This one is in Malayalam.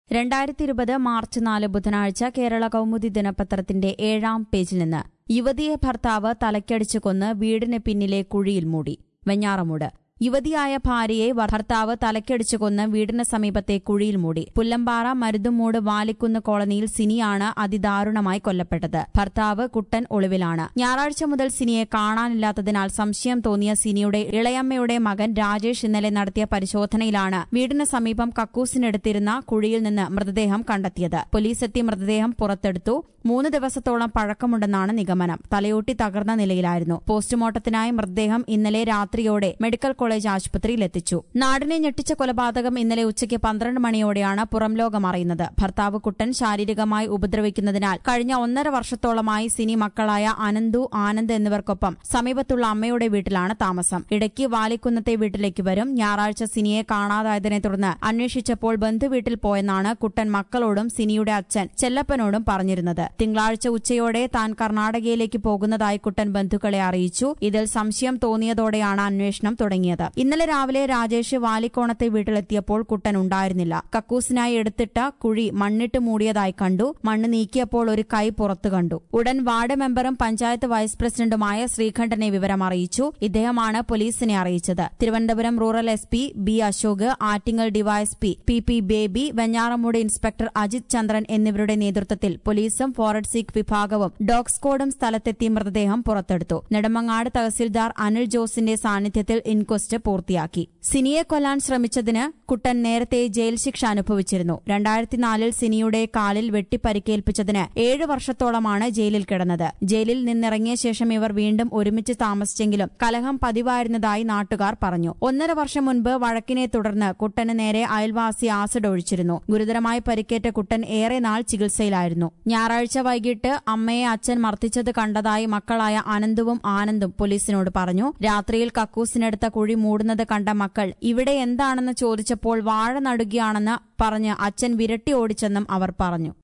രണ്ടായിരത്തി ഇരുപത് മാർച്ച് നാല് ബുധനാഴ്ച കേരള കൗമുദി ദിനപത്രത്തിന്റെ ഏഴാം പേജിൽ നിന്ന് യുവതിയെ ഭർത്താവ് തലയ്ക്കടിച്ചു കൊന്ന് വീടിന് പിന്നിലെ കുഴിയിൽ മൂടി വെഞ്ഞാറമൂട് യുവതിയായ ഭാര്യയെ ഭർത്താവ് തലയ്ക്കടിച്ചു കൊന്ന് വീടിന് സമീപത്തെ കുഴിയിൽ മൂടി പുല്ലമ്പാറ മരുതുമൂട് വാലിക്കുന്ന് കോളനിയിൽ സിനിയാണ് അതിദാരുണമായി കൊല്ലപ്പെട്ടത് ഭർത്താവ് കുട്ടൻ ഒളിവിലാണ് ഞായറാഴ്ച മുതൽ സിനിയെ കാണാനില്ലാത്തതിനാൽ സംശയം തോന്നിയ സിനിയുടെ ഇളയമ്മയുടെ മകൻ രാജേഷ് ഇന്നലെ നടത്തിയ പരിശോധനയിലാണ് വീടിന് സമീപം കക്കൂസിനെടുത്തിരുന്ന കുഴിയിൽ നിന്ന് മൃതദേഹം കണ്ടെത്തിയത് പോലീസ് എത്തി മൃതദേഹം പുറത്തെടുത്തു മൂന്ന് ദിവസത്തോളം പഴക്കമുണ്ടെന്നാണ് നിഗമനം തലയോട്ടി തകർന്ന നിലയിലായിരുന്നു പോസ്റ്റ്മോർട്ടത്തിനായി മൃതദേഹം ഇന്നലെ രാത്രിയോടെ മെഡിക്കൽ കോളേജ് ആശുപത്രിയിൽ എത്തിച്ചു നാടിനെ ഞെട്ടിച്ച കൊലപാതകം ഇന്നലെ ഉച്ചയ്ക്ക് പന്ത്രണ്ട് മണിയോടെയാണ് പുറം ലോകം അറിയുന്നത് ഭർത്താവ് കുട്ടൻ ശാരീരികമായി ഉപദ്രവിക്കുന്നതിനാൽ കഴിഞ്ഞ ഒന്നര വർഷത്തോളമായി സിനി മക്കളായ അനന്തു ആനന്ദ് എന്നിവർക്കൊപ്പം സമീപത്തുള്ള അമ്മയുടെ വീട്ടിലാണ് താമസം ഇടയ്ക്ക് വാലിക്കുന്നത്തെ വീട്ടിലേക്ക് വരും ഞായറാഴ്ച സിനിയെ കാണാതായതിനെ തുടർന്ന് അന്വേഷിച്ചപ്പോൾ ബന്ധുവീട്ടിൽ പോയെന്നാണ് കുട്ടൻ മക്കളോടും സിനിയുടെ അച്ഛൻ ചെല്ലപ്പനോടും പറഞ്ഞിരുന്നത് തിങ്കളാഴ്ച ഉച്ചയോടെ താൻ കർണാടകയിലേക്ക് പോകുന്നതായി കുട്ടൻ ബന്ധുക്കളെ അറിയിച്ചു ഇതിൽ സംശയം തോന്നിയതോടെയാണ് അന്വേഷണം തുടങ്ങിയത് ഇന്നലെ രാവിലെ രാജേഷ് വാലിക്കോണത്തെ വീട്ടിലെത്തിയപ്പോൾ കുട്ടൻ ഉണ്ടായിരുന്നില്ല കക്കൂസിനായി എടുത്തിട്ട കുഴി മണ്ണിട്ട് മൂടിയതായി കണ്ടു മണ്ണ് നീക്കിയപ്പോൾ ഒരു കൈ പുറത്തു കണ്ടു ഉടൻ വാർഡ് മെമ്പറും പഞ്ചായത്ത് വൈസ് പ്രസിഡന്റുമായ ശ്രീകണ്ഠനെ വിവരം അറിയിച്ചു ഇദ്ദേഹമാണ് പോലീസിനെ അറിയിച്ചത് Thiruvananthapuram rural S P B Ashok Attingal DYSP P P Baby Venjaramoodu inspector Ajith Chandran എന്നിവരുടെ നേതൃത്വത്തിൽ പോലീസും ഫോറൻസിക് വിഭാഗവും ഡോഗ് സ്ക്വാഡും സ്ഥലത്തെത്തി മൃതദേഹം പുറത്തെടുത്തു നെടുമങ്ങാട് തഹസിൽദാർ അനിൽ ജോസിന്റെ സാന്നിധ്യത്തിൽ ഇൻക്വസ്റ്റ് പൂർത്തിയാക്കി സിനിയെ കൊല്ലാൻ ശ്രമിച്ചതിന് കുട്ടൻ നേരത്തെ ജയിൽ ശിക്ഷ അനുഭവിച്ചിരുന്നു രണ്ടായിരത്തിനാലിൽ സിനിയുടെ കാലിൽ വെട്ടിപ്പരിക്കേൽപ്പിച്ചതിന് ഏഴ് വർഷത്തോളമാണ് ജയിലിൽ കിടന്നത് ജയിലിൽ നിന്നിറങ്ങിയ ശേഷം ഇവർ വീണ്ടും ഒരുമിച്ച് താമസിച്ചെങ്കിലും കലഹം പതിവായിരുന്നതായി നാട്ടുകാർ പറഞ്ഞു ഒന്നര വർഷം മുൻപ് വഴക്കിനെ തുടർന്ന് കുട്ടന് നേരെ അയൽവാസി ആസിഡ് ഒഴിച്ചിരുന്നു ഗുരുതരമായി പരിക്കേറ്റ കുട്ടൻ ഏറെ നാൾ ചികിത്സയിലായിരുന്നു ഞായറാഴ്ച വൈകിട്ട് അമ്മയെ അച്ഛൻ മർദ്ദിച്ചത് കണ്ടതായി മക്കളായ അനന്തുവും ആനന്ദും പോലീസിനോട് പറഞ്ഞു രാത്രിയിൽ കക്കൂസിനെടുത്ത കുഴി മൂടുന്നത് കണ്ട മക്കൾ ഇവിടെ എന്താണെന്ന് ചോദിച്ചപ്പോൾ വാഴ നടുകയാണെന്ന് പറഞ്ഞ് അച്ഛൻ വിരട്ടി ഓടിച്ചെന്നും അവർ പറഞ്ഞു